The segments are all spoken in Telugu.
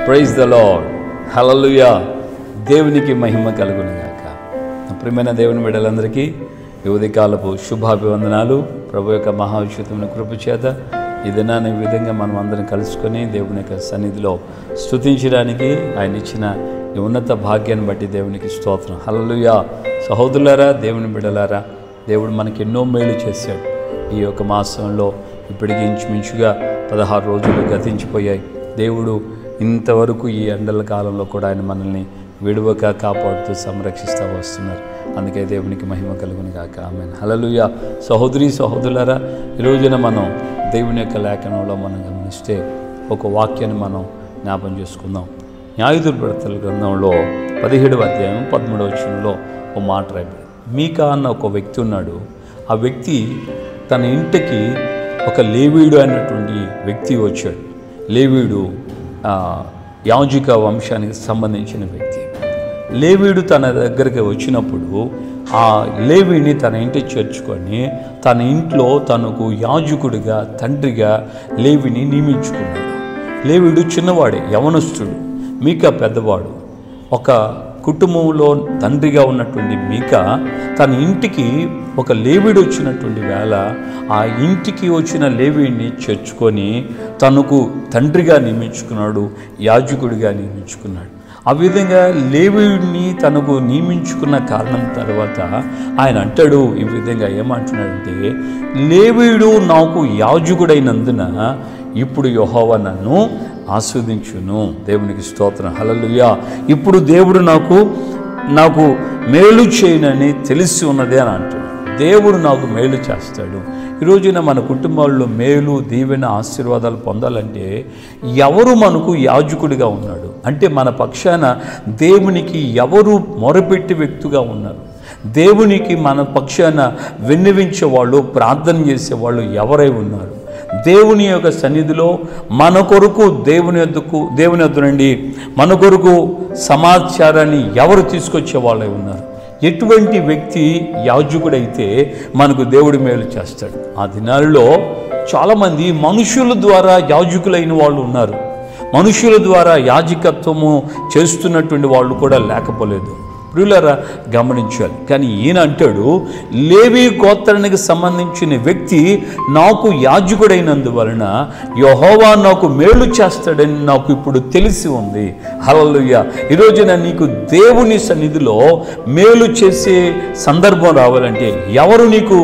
ప్రైజ్ ద లాడ్ హలలుయా దేవునికి మహిమ కలుగునుగాక నా ప్రియమైన దేవుని బిడ్డలందరికీ ఈ ఉదయకాలపు శుభాభివందనాలు ప్రభు యొక్క మహావిషుతమైన కృప చేత ఈ దినాన్ని ఈ విధంగా మనం అందరం కలుసుకొని దేవుని యొక్క సన్నిధిలో స్తుతించడానికి ఆయన ఇచ్చిన ఈ ఉన్నత భాగ్యాన్ని బట్టి దేవునికి స్తోత్రం హల్లెలూయా సహోదరులారా దేవుని బిడ్డలారా దేవుడు మనకి ఎన్నో మేలు చేశాడు ఈ యొక్క మాసంలో ఇప్పటికి ఇంచుమించుగా పదహారు రోజులు గతించిపోయాయి దేవుడు ఇంతవరకు ఈ ఎండల కాలంలో కూడా ఆయన మనల్ని విడువక కాపాడుతూ సంరక్షిస్తూ వస్తున్నారు అందుకే దేవునికి మహిమ కలుగుని కాక ఆమె హలలుయ సహోదరి సహోదరులారా ఈ రోజున మనం దేవుని యొక్క లేఖనంలో మనం గమనిస్తే ఒక వాక్యాన్ని మనం జ్ఞాపం చేసుకుందాం న్యాయదుర్భర్తల గ్రంథంలో పదిహేడవ అధ్యాయం పదమూడవ వచనంలో ఒక మాట రాయబడింది మీకా అన్న ఒక వ్యక్తి ఉన్నాడు ఆ వ్యక్తి తన ఇంటికి ఒక లేవీడు అనేటువంటి వ్యక్తి వచ్చాడు లేవీడు ఆ, యాజక వంశానికి సంబంధించిన వ్యక్తి లేవీడు తన దగ్గరికి వచ్చినప్పుడు ఆ లేవీని తన ఇంటి చేర్చుకొని తన ఇంట్లో తనకు యాజకుడిగా తండ్రిగా లేవిని నియమించుకున్నాడు లేవీడు చిన్నవాడే యవనస్తుడు మీక పెద్దవాడు ఒక కుటుంబంలో తండ్రిగా ఉన్నటువంటి మీక తన ఇంటికి ఒక లేవీడు వచ్చినటువంటి వేళ ఆ ఇంటికి వచ్చిన లేవీడిని చేర్చుకొని తనకు తండ్రిగా నియమించుకున్నాడు యాజకుడిగా నియమించుకున్నాడు ఆ విధంగా లేవీడిని తనకు నియమించుకున్న కారణం తర్వాత ఆయన అంటాడు ఈ విధంగా ఏమంటున్నాడంటే లేవీడు నాకు యాజకుడైనందున ఇప్పుడు యెహోవా నన్ను ఆస్వాదించును దేవునికి స్తోత్రం హల్లెలూయా ఇప్పుడు దేవుడు నాకు నాకు మేలు చేయనని తెలిసి ఉన్నదే అని అంటాడు దేవుడు నాకు మేలు చేస్తాడు ఈ రోజున మన కుటుంబాల్లో మేలు దీవెన ఆశీర్వాదాలు పొందాలంటే ఎవరు మనకు యాజకుడిగా ఉన్నాడు అంటే మన పక్షాన దేవునికి ఎవరు మొరపెట్టి వ్యక్తిగా ఉన్నారు దేవునికి మన పక్షాన విన్నవించేవాళ్ళు ప్రార్థన చేసేవాళ్ళు ఎవరై ఉన్నారు దేవుని యొక్క సన్నిధిలో మన కొరకు దేవుని యొద్దకు దేవుని యొద్ద నుండి మన కొరకు సమాచారాన్ని ఎవరు తీసుకొచ్చే వాళ్ళై ఉన్నారు ఎటువంటి వ్యక్తి యాజకుడైతే మనకు దేవుడి మేలు చేస్తాడు ఆ దినాల్లో చాలామంది మనుషుల ద్వారా యాజకులైన వాళ్ళు ఉన్నారు మనుషుల ద్వారా యాజకత్వము చేస్తున్నటువంటి వాళ్ళు కూడా లేకపోలేదు ప్రియులరా గమనించాలి కానీ ఈయన అంటాడు లేవి గోత్రానికి సంబంధించిన వ్యక్తి నాకు యాజకుడైనందువలన యహోవా నాకు మేలు చేస్తాడని నాకు ఇప్పుడు తెలిసి ఉంది హల్లెలూయా ఈరోజున నీకు దేవుని సన్నిధిలో మేలు చేసే సందర్భం రావాలంటే ఎవరు నీకు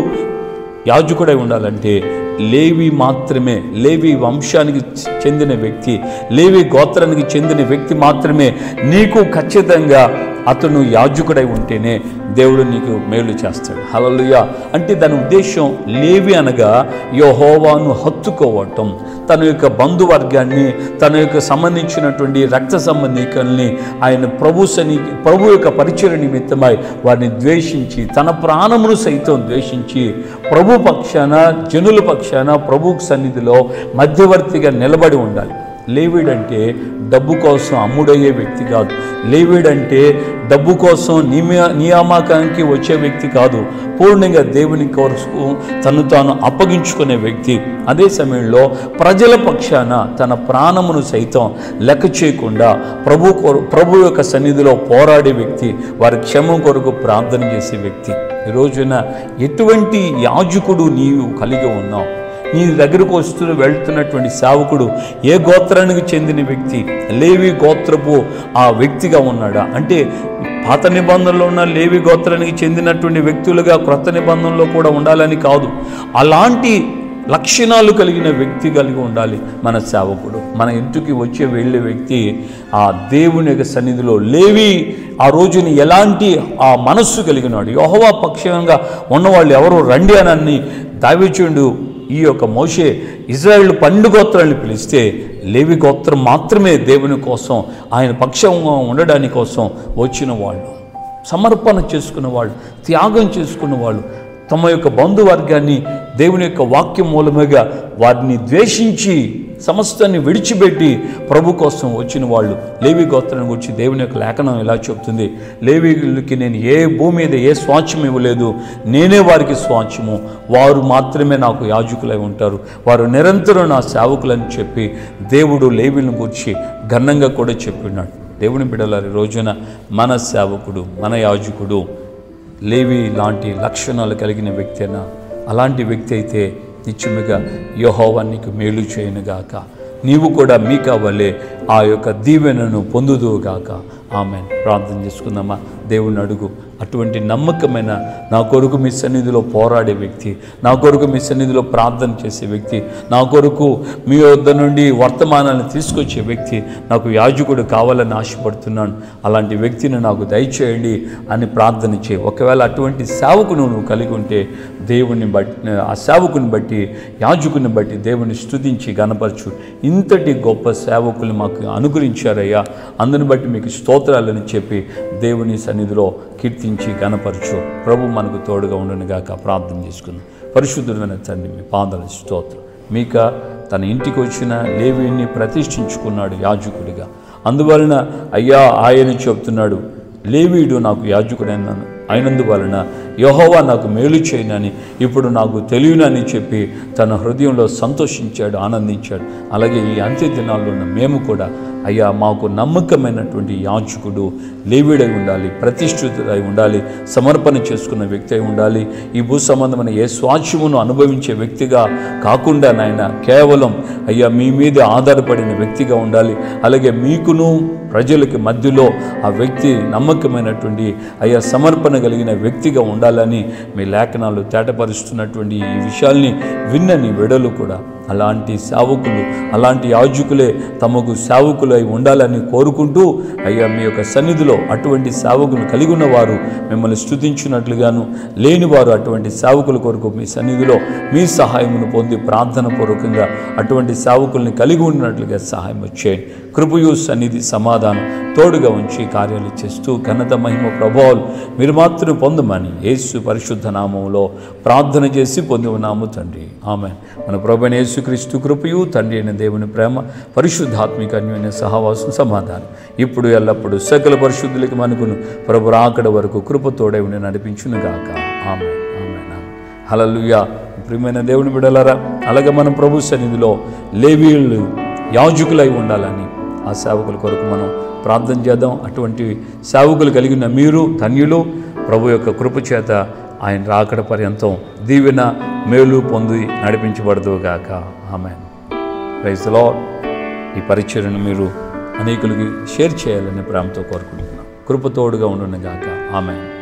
యాజకుడై ఉండాలంటే లేవి మాత్రమే లేవి వంశానికి చెందిన వ్యక్తి లేవి గోత్రానికి చెందిన వ్యక్తి మాత్రమే నీకు ఖచ్చితంగా అతను యాజకుడై ఉంటేనే దేవుడు నీకు మేలు చేస్తాడు హలలుయ అంటే దాని ఉద్దేశం లేవి అనగా యహోవాను హత్తుకోవటం తన యొక్క బంధువర్గాన్ని తన యొక్క సంబంధించినటువంటి రక్త సంబంధికుల్ని ఆయన ప్రభు సని ప్రభు యొక్క పరిచయ నిమిత్తమై వారిని ద్వేషించి తన ప్రాణమును సైతం ద్వేషించి ప్రభు పక్షాన జనుల పక్షాన ప్రభు సన్నిధిలో మధ్యవర్తిగా నిలబడి ఉండాలి లేవీడంటే డబ్బు కోసం అమ్ముడయ్యే వ్యక్తి కాదు లేవీడంటే డబ్బు కోసం నియమ నియామకానికి వచ్చే వ్యక్తి కాదు పూర్ణంగా దేవుని కొరకు తను తాను అప్పగించుకునే వ్యక్తి అదే సమయంలో ప్రజల పక్షాన తన ప్రాణమును సైతం లెక్క చేయకుండా ప్రభు కొర- ప్రభు యొక్క సన్నిధిలో పోరాడే వ్యక్తి వారి క్షమం కొరకు ప్రార్థన చేసే వ్యక్తి ఈ రోజున ఎటువంటి యాజకుడు నీవు కలిగి ఉన్నావు నీ దగ్గరకు వస్తూ వెళ్తున్నటువంటి సేవకుడు ఏ గోత్రానికి చెందిన వ్యక్తి లేవి గోత్రపు ఆ వ్యక్తిగా ఉన్నాడా అంటే పాత నిబంధనలో ఉన్న లేవి గోత్రానికి చెందినటువంటి వ్యక్తులుగా క్రొత్త నిబంధనలో కూడా ఉండాలని కాదు అలాంటి లక్షణాలు కలిగిన వ్యక్తి కలిగి ఉండాలి మన సేవకుడు మన ఇంటికి వచ్చే వెళ్ళే వ్యక్తి ఆ దేవుని యొక్క సన్నిధిలో లేవి ఆ రోజుని ఎలాంటి ఆ మనస్సు కలిగినాడు యెహోవా పక్షంగా ఉన్నవాళ్ళు ఎవరు రండి అని దావిచుండు ఈ యొక్క మోషే ఇజ్రాయేల్ పండు గోత్రాన్ని పిలిస్తే లేవి గోత్రం మాత్రమే దేవుని కోసం ఆయన పక్షంగా ఉండడానికి కోసం వచ్చిన వాళ్ళు సమర్పణ చేసుకున్న వాళ్ళు త్యాగం చేసుకున్న వాళ్ళు తమ యొక్క బంధువర్గాన్ని దేవుని యొక్క వాక్యం మూలముగా వారిని ద్వేషించి సమస్తాన్ని విడిచిపెట్టి ప్రభు కోసం వచ్చిన వాళ్ళు లేవి గోత్రం గురించి దేవుని యొక్క లేఖనం ఇలా చెప్తుంది లేవీలకి నేను ఏ భూమి మీద ఏ స్వాచ్యం ఇవ్వలేదు నేనే వారికి స్వాచ్యము వారు మాత్రమే నాకు యాజకులై ఉంటారు వారు నిరంతరం నా సేవకులని చెప్పి దేవుడు లేవీలను గురించి ఘనంగా కూడా చెప్పినాడు దేవుని బిడలారి రోజున మన సేవకుడు మన యాజకుడు లేవి లాంటి లక్షణాలు కలిగిన వ్యక్తి అయినా అలాంటి వ్యక్తి అయితే నిత్యముగా యహోవా నీకు మేలు చేయనుగాక నీవు కూడా మీ కావలే ఆ యొక్క దీవెనను పొందుదువుగాక ఆమె ప్రార్థన చేసుకుందామా దేవుని అడుగు అటువంటి నమ్మకమైన నా కొరకు మీ సన్నిధిలో పోరాడే వ్యక్తి నా కొరకు మీ సన్నిధిలో ప్రార్థన చేసే వ్యక్తి నా కొరకు మీ వద్ద నుండి వర్తమానాన్ని తీసుకొచ్చే వ్యక్తి నాకు యాజకుడు కావాలని ఆశపడుతున్నాను అలాంటి వ్యక్తిని నాకు దయచేయండి అని ప్రార్థన చేయి ఒకవేళ అటువంటి సేవకును నువ్వు కలిగి ఉంటే దేవుని బట్టి ఆ సేవకుని బట్టి యాజకుని బట్టి దేవుని స్తుతించి గనపరచు ఇంతటి గొప్ప సేవకులు మాకు అనుగ్రహించారయ్యా అందుని బట్టి మీకు స్తోత్రాలని చెప్పి దేవుని సన్నిధిలో కీర్తించి గనపరచు ప్రభు మనకు తోడుగా ఉండునుగాక ప్రార్థన చేసుకుందాం పరిశుద్ధుడైన తండ్రి మీ పాదాల స్తోత్రం మీక తన ఇంటికి వచ్చిన లేవిని ప్రతిష్ఠించుకున్నాడు యాజకుడిగా అందువలన అయ్యా ఆయన చెప్తున్నాడు లేవీడు నాకు యాజకుడైనాను అయినందువలన యహోవా నాకు మేలు చేయనని ఇప్పుడు నాకు తెలియనని చెప్పి తన హృదయంలో సంతోషించాడు ఆనందించాడు అలాగే ఈ అంత్య దినాల్లో ఉన్న మేము కూడా అయ్యా మాకు నమ్మకమైనటువంటి యాజకుడు లేవీడై ఉండాలి ప్రతిష్ఠితుడై ఉండాలి సమర్పణ చేసుకున్న వ్యక్తి అయి ఉండాలి ఈ భూ సంబంధమైన ఏ స్వాచ్యమును అనుభవించే వ్యక్తిగా కాకుండా నాయన కేవలం అయ్యా మీ మీద ఆధారపడిన వ్యక్తిగా ఉండాలి అలాగే మీకును ప్రజలకి మధ్యలో ఆ వ్యక్తి నమ్మకమైనటువంటి అయ్యా సమర్పణ కలిగిన వ్యక్తిగా ఉండాలని మీ లేఖనాలు తేటపరుస్తున్నటువంటి ఈ విషయాల్ని విన్నని వెడలు కూడా అలాంటి సేవకులు అలాంటి యాజకులే తమకు సేవకులై ఉండాలని కోరుకుంటూ అయ్యా మీ యొక్క సన్నిధిలో అటువంటి సేవకులు కలిగి ఉన్నవారు మిమ్మల్ని స్తుతించినట్లుగాను లేనివారు అటువంటి సేవకుల కొరకు మీ సన్నిధిలో మీ సహాయమును పొంది ప్రార్థన పూర్వకంగా అటువంటి సేవకుల్ని కలిగి ఉన్నట్లుగా సహాయం చేయండి కృపయు సన్నిధి సమాధానం తోడుగా ఉంచి కార్యాలు చేస్తూ ఘనత మహిమ ప్రభావాలు మీరు మాత్రం పొందమని యేసు పరిశుద్ధ నామంలో ప్రార్థన చేసి పొంది ఉన్నాము తండ్రి ఆమె మన ప్రభు యేసుక్రీస్తు కృపయు తండ్రి అయిన దేవుని ప్రేమ పరిశుద్ధాత్మిక అన్యోన్య సహవాసం సమాధానం ఇప్పుడు ఎల్లప్పుడూ సకల పరిశుద్ధులకి మనకును ప్రభు రాకడ వరకు కృప తోడై ఉండి నడిపించును గాక ఆమె ఆమె హలలుయా ప్రియమైన దేవుని బిడలారా అలాగే మనం ప్రభు సన్నిధిలో లేవీళ్ళు యాజకులై ఉండాలని ఆ సేవకుల కొరకు మనం ప్రార్థన చేద్దాం అటువంటి సేవకులు కలిగిన మీరు ధన్యులు ప్రభు యొక్క కృప చేత ఆయన రాకడ పర్యంతం దీవెన మేలు పొంది నడిపించబడదుగాక ఆమె ప్రైజ్లో ఈ పరిచయను మీరు అనేకులకి షేర్ చేయాలని ప్రేమతో కోరుకుంటున్నాను కృపతోడుగా ఉండునుగాక ఆమె